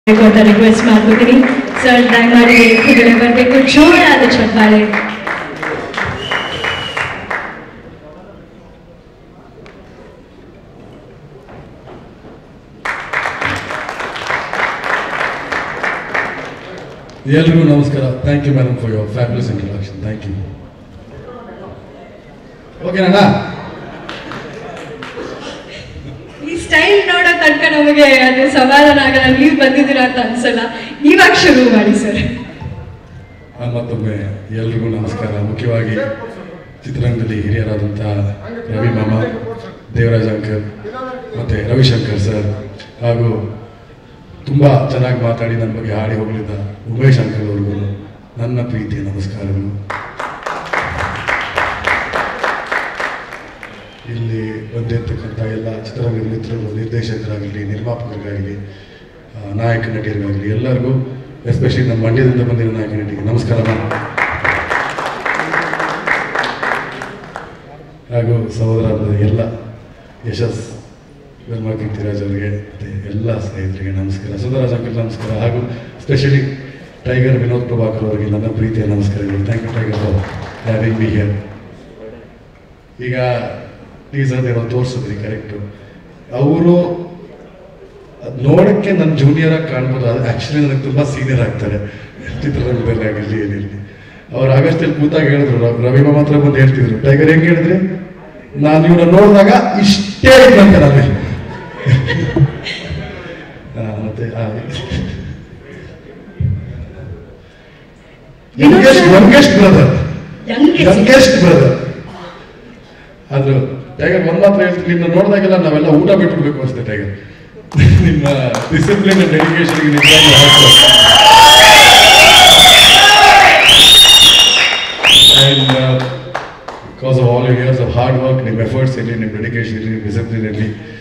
ಬೇಕು ಅಂತ ರಿಕ್ವೆಸ್ಟ್ ಮಾಡ್ಕೊತೀನಿ ಸರ್ ದಯಮಾಡಿ ವೇದಿಕೆಗೆ ಬರಬೇಕು ಜೋರಾದ ಚಪ್ಪಾಳೆ ಎಲ್ರಿಗೂ ನಮಸ್ಕಾರ thank you madam for your fabulous introduction thank you ಓಕೆನಾ ಈ ಸ್ಟೈಲ್ ನೋಡೋ ತನಕ ನಮಗೆ ಅದು ಸಮಾಧಾನ ಆಗಲ್ಲ ನೀವು ಬಂದಿದ್ದೀರಾ ಅಂತ ಅನ್ಸಲ್ಲ ಇವಾಗ ಶುರು ಮಾಡಿ ಸರ್ ಮತ್ತೊಮ್ಮೆ ಎಲ್ರಿಗೂ ನಮಸ್ಕಾರ ಮುಖ್ಯವಾಗಿ ಚಿತ್ರರಂಗದಲ್ಲಿ ಹಿರಿಯರಾದಂತಹ ರವಿ ಮಾಮ ದೇವರಾಜ್ ಅಂಕಲ್ ಮತ್ತು ರವಿಶಂಕರ್ ಸರ್ ಹಾಗೂ ತುಂಬ ಚೆನ್ನಾಗಿ ಮಾತಾಡಿ ನನ್ನ ಬಗ್ಗೆ ಹಾಡಿ ಹೋಗಲಿದ್ದ ಉಮೇಶ್ ಅಂಕಲ್ ಅವ್ರಿಗೂ ನನ್ನ ಪ್ರೀತಿಯ ನಮಸ್ಕಾರಗಳು ಇಲ್ಲಿ ಬಂದಿರ್ತಕ್ಕಂಥ ಎಲ್ಲ ಚಿತ್ರರಂಗದ ಮಿತ್ರರು ನಿರ್ದೇಶಕರಾಗಲಿ ನಿರ್ಮಾಪಕರಿಗಾಗಲಿ ಆ, ನಾಯಕ ನಟಿಯರಿಗಾಗಲಿ ಎಲ್ಲರಿಗೂ ಎಸ್ಪೆಷಲಿ ನಮ್ಮ ಮಂಡ್ಯದಿಂದ ಬಂದಿರೋ ನಾಯಕ ನಟಿಗೆ ನಮಸ್ಕಾರ ಮ್ಯಾಮ್ ಹಾಗೂ ಸಹೋದರರಾದ ಎಲ್ಲ ಯಶಸ್ ವೆಲ್ಮಾ ಕೀರ್ತಿರಾಜ್ ಅವರಿಗೆ ಮತ್ತು ಎಲ್ಲ ಸ್ನೇಹಿತರಿಗೆ ನಮಸ್ಕಾರ ಸುಂದರಾಜ್ ಅಂಕಲ್ ನಮಸ್ಕಾರ ಹಾಗೂ ಸ್ಪೆಷಲಿ ಟೈಗರ್ ವಿನೋದ್ ಪ್ರಭಾಕರ್ ಅವರಿಗೆ ನನ್ನ ಪ್ರೀತಿಯ ನಮಸ್ಕಾರಗಳು thank you tiger for having be here ಈಗ ಟೀಸರ್ ಏನೋ ತೋರಿಸಿದ್ರಿ ಕರೆಕ್ಟು ಅವರು ನೋಡೋಕ್ಕೆ ನನ್ನ ಜೂನಿಯರ್ ಆಗಿ ಕಾಣ್ಬೋದು ಅದು ಆ್ಯಕ್ಚುಲಿ ನನಗೆ ತುಂಬ ಸೀನಿಯರ್ ಆಗ್ತಾರೆ ಚಿತ್ರರಂಗದಲ್ಲಿ ಆಗಲಿ ಏನಿರಲಿ ಅವ್ರು ಆಗಸ್ಟಲ್ಲಿ ಕೂತಾಗ ಹೇಳಿದ್ರು ರ- ರವಿ ಮಾಮ ಹತ್ರ ಬಂದು ಹೇಳ್ತಿದ್ರು ಟೈಗರ್ ಹೆಂಗೆ ಹೇಳಿದ್ರಿ ನಾನು ಇವ್ರನ್ನ ನೋಡಿದಾಗ ಇಷ್ಟೇ ಇದ್ದಂತೆ ನಾನು ಆ, ಮತ್ತೆ youngest youngest brother youngest brother ಆದ್ರೂ ಟೈಗರ್ ಒಂದ್ ಮಾತ್ರ ಹೇಳ್ತೀನಿ ನಿನ್ನ ನೋಡಿದಾಗೆಲ್ಲ ನಾವೆಲ್ಲ ಊಟ ಬಿಟ್ಬಿಡ್ಬೇಕು ಅನ್ಸುತ್ತೆ ಟೈಗರ್ ನಿಮ್ಮ ಡಿಸಿಪ್ಲಿನ್ ಡೆಡಿಕೇಶನ್ ನಿಜವಾಗ್ಲೂ and because of all years of hard work ನಿಮ್ಮ ಎಫರ್ಟ್ಸ್ ಇರಲಿ ನಿಮ್ಮ ಡೆಡಿಕೇಶನ್ ಇರಲಿ ನಿಮ್ಮ ಡಿಸಿಪ್ಲಿನ್ ಇರಲಿ